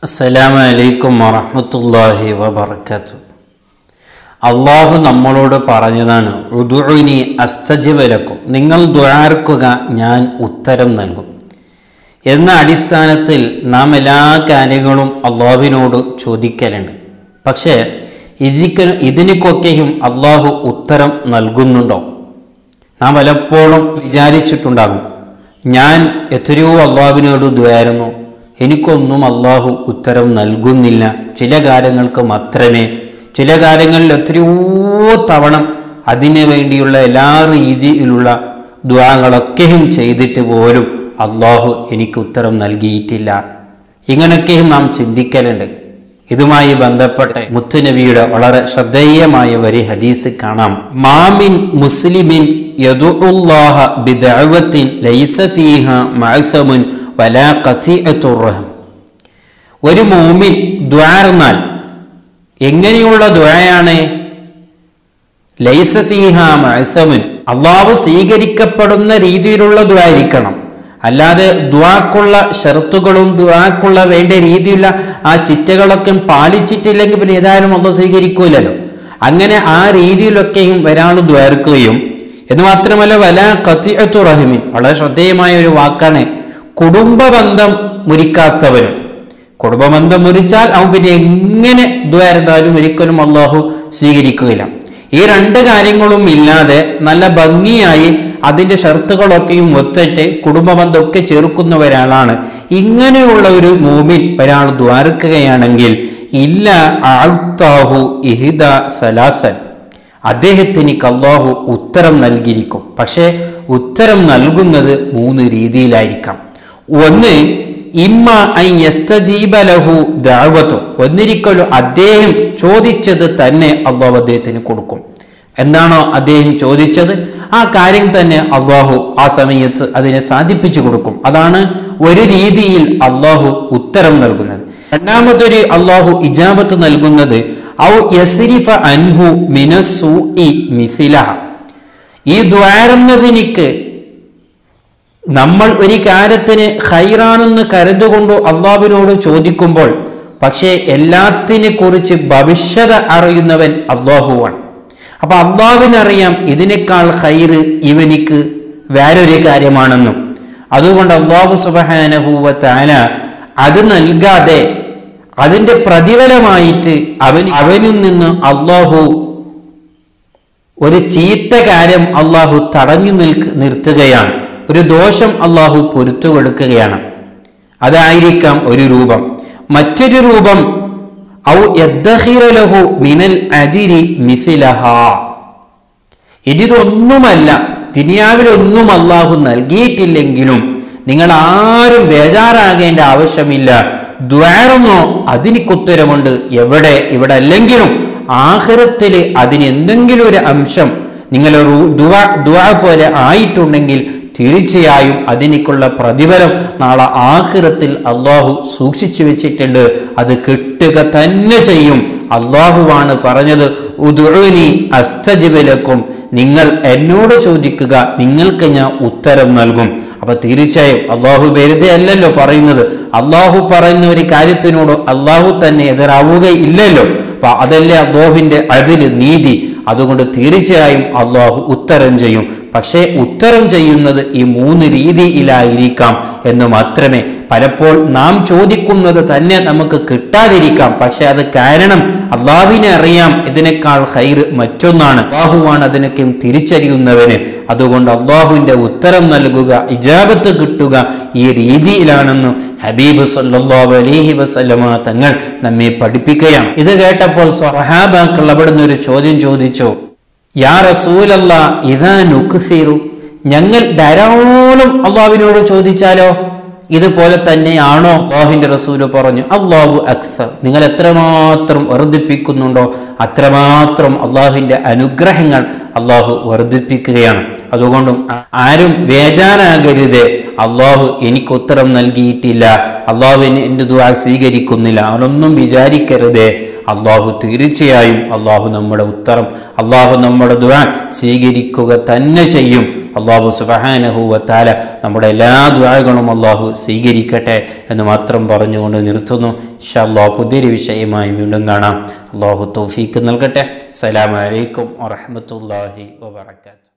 അസ്സലാമു അലൈക്കും വറഹ്മത്തുള്ളാഹി വബർക്കാത്തു അള്ളാഹു നമ്മളോട് പറഞ്ഞതാണ് ഉദുഇനി അസ്തജിബലക്കും നിങ്ങൾ ദ്വാർക്കുക ഞാൻ ഉത്തരം നൽകും എന്ന അടിസ്ഥാനത്തിൽ നാം എല്ലാ കാര്യങ്ങളും അള്ളാഹുവിനോട് ചോദിക്കലുണ്ട് പക്ഷേ ഇതിക്ക് ഇതിനൊക്കെയും അള്ളാഹു ഉത്തരം നൽകുന്നുണ്ടോ നാം പലപ്പോഴും വിചാരിച്ചിട്ടുണ്ടാകും ഞാൻ എത്രയോ അള്ളാഹുവിനോട് ദ്വാരുന്നു എനിക്കൊന്നും അള്ളാഹു ഉത്തരം നൽകുന്നില്ല ചില കാര്യങ്ങൾക്ക് മാത്രമേ ചില കാര്യങ്ങളിൽ എത്രയോ തവണ അതിനു വേണ്ടിയുള്ള എല്ലാ രീതിയിലുള്ള ദ്വാങ്ങളൊക്കെയും ചെയ്തിട്ട് പോലും അള്ളാഹു എനിക്ക് ഉത്തരം നൽകിയിട്ടില്ല ഇങ്ങനെയൊക്കെയും നാം ചിന്തിക്കലുണ്ട് ഇതുമായി ബന്ധപ്പെട്ട് മുത്തുനബിയുടെ വളരെ ശ്രദ്ധേയമായ ഒരു ഹദീസ് കാണാം മാമിൻ മുസ്ലിമിൻ യദുഉല്ലാഹ ബിദഅവത്തിൻ ലൈസ ഫീഹ മഅസമുൻ വലാ ഖതീഅത്തുർ റഹം ഒരു മൂമിൻ ദ്വാർന്നാൽ എങ്ങനെയുള്ള ദ്വയാണ് ലൈസ ഫീഹ മഅസമുൻ അള്ളാഹു സ്വീകരിക്കപ്പെടുന്ന രീതിയിലുള്ള ദ്വായിരിക്കണം അല്ലാതെ ദ്വാക്കുള്ള ഷർത്തുകളും ദ്വാക്കുള്ള വേണ്ട രീതിയിലുള്ള ആ ചിറ്റകളൊക്കെ പാലിച്ചിട്ടില്ലെങ്കിൽ പിന്നെ ഏതായാലും അള്ളാഹ് സ്വീകരിക്കൂലല്ലോ അങ്ങനെ ആ രീതിയിലൊക്കെയും ഒരാൾ ദ്വാർക്കുകയും എന്ന് മാത്രമല്ല വല കത്തിഅത്തു റഹിമിൻ വളരെ ശ്രദ്ധേയമായ ഒരു വാക്കാണ് കുടുംബബന്ധം മുരിക്കാത്തവരും കുടുംബബന്ധം മുറിച്ചാൽ അവൻ പിന്നെ എങ്ങനെ ദ്വാരുന്നാലും ഒരിക്കലും അള്ളാഹു സ്വീകരിക്കുകയില്ല ഈ രണ്ട് കാര്യങ്ങളും ഇല്ലാതെ നല്ല ഭംഗിയായി അതിന്റെ ഷർത്തുകളൊക്കെയും ഒത്തിട്ട് കുടുംബബന്ധമൊക്കെ ചേർക്കുന്ന ഒരാളാണ് ഇങ്ങനെയുള്ള ഒരു മൂമിൻ ഒരാൾ ദ്വാരക്കുകയാണെങ്കിൽ ഇല്ല ആൾത്താഹു ഇഹിദ സലാസൻ അദ്ദേഹത്തിന് അള്ളാഹു ഉത്തരം നൽകിയിരിക്കും പക്ഷേ ഉത്തരം നൽകുന്നത് മൂന്ന് രീതിയിലായിരിക്കാം ഒന്ന് ഇമ്മ ഐ യസ്തജീബലഹു ദാവത്തു ഒന്നിരിക്കലും അദ്ദേഹം ചോദിച്ചത് തന്നെ അള്ളാഹു അദ്ദേഹത്തിന് കൊടുക്കും എന്താണോ അദ്ദേഹം ചോദിച്ചത് ആ കാര്യം തന്നെ അള്ളാഹു ആ സമയത്ത് അതിനെ സാധിപ്പിച്ചു കൊടുക്കും അതാണ് ഒരു രീതിയിൽ അള്ളാഹു ഉത്തരം നൽകുന്നത് രണ്ടാമതൊരു അള്ളാഹു ഇജാബത്ത് നൽകുന്നത് ഔ യസ്രിഫ അൻഹു മിനസു മിസിലഹ ഈ ദ്വാരുന്നതിനിക്ക് നമ്മൾ ഒരു കാര്യത്തിന് ഹൈറാണെന്ന് കരുതുകൊണ്ടു അള്ളാഹുവിനോട് ചോദിക്കുമ്പോൾ പക്ഷേ എല്ലാത്തിനെ കുറിച്ച് ഭവിഷ്യത അറിയുന്നവൻ അള്ളാഹുവാണ് അപ്പൊ അള്ളാഹുവിനറിയാം ഇതിനേക്കാൾ ഹൈറ് ഇവനിക്ക് വേറൊരു കാര്യമാണെന്നും അതുകൊണ്ട് അള്ളാഹു സുബഹാനഹൂവ താല അത് നൽകാതെ അതിന്റെ പ്രതിഫലമായിട്ട് അവൻ അവനിൽ നിന്ന് അള്ളാഹു ഒരു ചീത്ത കാര്യം അള്ളാഹു തടഞ്ഞു നിൽക്ക് നിർത്തുകയാണ് ഒരു ദോഷം അള്ളാഹു പൊരുത്തു കൊടുക്കുകയാണ് അതായിരിക്കാം ഒരു രൂപം മറ്റൊരു രൂപം ഔ യദ്ദഹിറലഹു മിനൽ അജിരി മിസിലഹ ഇതൊന്നുമല്ല ദുനിയാവിലൊന്നും അള്ളാഹു നൽകിയിട്ടില്ലെങ്കിലും നിങ്ങൾ ആരും ബേജാറാകേണ്ട ആവശ്യമില്ല ദ്വാരമോ അതിനിക്കുത്തരമുണ്ട് എവിടെ ഇവിടെ അല്ലെങ്കിലും ആഹ്റത്തിൽ അതിന് എന്തെങ്കിലും ഒരു അംശം നിങ്ങളൊരു ദുവ ദുവ പോലെ ആയിട്ടുണ്ടെങ്കിൽ തീർച്ചയായും അതിനിക്കുള്ള പ്രതിഫലം നാളെ ആഹ്റത്തിൽ അള്ളാഹു സൂക്ഷിച്ചു വെച്ചിട്ടുണ്ട് അത് കിട്ടുക തന്നെ ചെയ്യും അള്ളാഹുവാണ് പറഞ്ഞത് ഉദുനി അസ്തജിബലക്കും നിങ്ങൾ എന്നോട് ചോദിക്കുക നിങ്ങൾക്ക് ഞാൻ ഉത്തരം നൽകും അപ്പൊ തീർച്ചയായും അള്ളാഹു വെറുതെ അല്ലല്ലോ പറയുന്നത് അള്ളാഹു പറയുന്ന ഒരു കാര്യത്തിനോട് അള്ളാഹു തന്നെ എതിരാവുകയില്ലല്ലോ അപ്പൊ അതല്ലേ അള്ളാഹുവിന്റെ അതില് നീതി അതുകൊണ്ട് തീർച്ചയായും അള്ളാഹു ഉത്തരം ചെയ്യും പക്ഷേ ഉത്തരം ചെയ്യുന്നത് ഈ മൂന്ന് രീതിയിലായിരിക്കാം എന്ന് മാത്രമേ പലപ്പോൾ നാം ചോദിക്കുന്നത് തന്നെ നമുക്ക് കിട്ടാതിരിക്കാം പക്ഷെ അത് കാരണം അള്ളാഹുവിനെ അറിയാം ഇതിനേക്കാൾ ഹൈർ മറ്റൊന്നാണ് അള്ളാഹുവാണ് അതിനൊക്കെ തിരിച്ചറിയുന്നവന് അതുകൊണ്ട് അള്ളാഹുവിന്റെ ഉത്തരം നൽകുക ഇജാബത്ത് കിട്ടുക ഈ രീതിയിലാണെന്ന് ഹബീബ് സല്ലല്ലാഹു അലൈഹി വസല്ലമ തങ്ങൾ നമ്മെ പഠിപ്പിക്കുകയാണ് ഇത് കേട്ടപ്പോൾ സ്വഹാബാക്കൾ അവിടുന്ന് ഒരു ചോദ്യം ചോദിച്ചു യാ റസൂലല്ല ഇതാ നുക്സിറു ഞങ്ങൾ ധാരാളം അള്ളാഹുവിനോട് ചോദിച്ചാലോ ഇതുപോലെ തന്നെയാണോ അള്ളാഹുവിന്റെ റസൂല് പറഞ്ഞു അള്ളാഹു അക്സർ നിങ്ങൾ എത്രമാത്രം വർദ്ധിപ്പിക്കുന്നുണ്ടോ അത്രമാത്രം അള്ളാഹുവിന്റെ അനുഗ്രഹങ്ങൾ അള്ളാഹു വർദ്ധിപ്പിക്കുകയാണ് അതുകൊണ്ടും ആരും ബേജാറാകരുത് അള്ളാഹു എനിക്ക് ഉത്തരം നൽകിയിട്ടില്ല അള്ളാഹു എന്റെ ദുആ സ്വീകരിക്കുന്നില്ല അവരൊന്നും വിചാരിക്കരുത് അള്ളാഹു തീർച്ചയായും അള്ളാഹു നമ്മുടെ ഉത്തരം അള്ളാഹു നമ്മുടെ ദുആ സ്വീകരിക്കുക തന്നെ ചെയ്യും അള്ളാഹു സുബഹാനഹുവത്താല നമ്മുടെ എല്ലാ ദ്വാരകളും അള്ളാഹു സ്വീകരിക്കട്ടെ എന്ന് മാത്രം പറഞ്ഞുകൊണ്ട് നിർത്തുന്നു ഇൻഷാ അള്ളാഹു പുതിയൊരു വിഷയമായി വീണ്ടും കാണാം അള്ളാഹു തൗഫീക്ക് നൽകട്ടെ അസ്സലാമു അലൈക്കും വറഹ്മത്തുള്ളാഹി വബറകാതുഹു